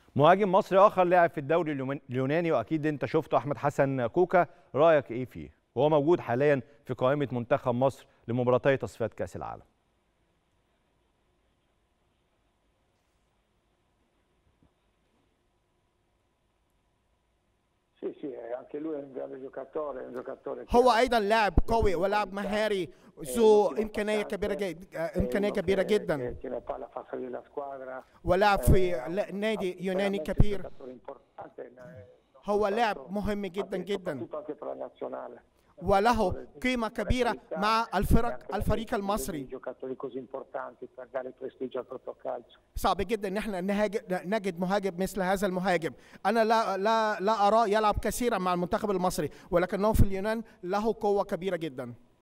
مهاجم مصري اخر لعب في الدوري اليومن- اليوناني واكيد انت شفته احمد حسن كوكا رايك ايه فيه وهو موجود حاليا في قائمه منتخب مصر لمباراتي تصفيات كاس العالم Sì, sì, eh, anche lui è un grande giocatore, è un giocatore che هو ha- ايضا لاعب قوي ولاعب مهاري ذو امكانيه كبيره جدا امكانيه كبيره جدا che, che ne fa la faccia della squadra. ولعب في Eh, ل- نادي veramente يوناني un كبير giocatore importante, eh, non هو soltanto- لاعب مهم جدا anche- جدا soprattutto anche per la nazionale. وله قيمه كبيره مع الفرق الفريق dei المصري giocatori così importanti per dare prestigio al proprio calcio. صعب جدا ان احنا نهاج- نجد مهاجم مثل هذا المهاجم انا لا لا لا اراه يلعب كثيرا مع المنتخب المصري ولكنه في اليونان له قوه كبيره جدا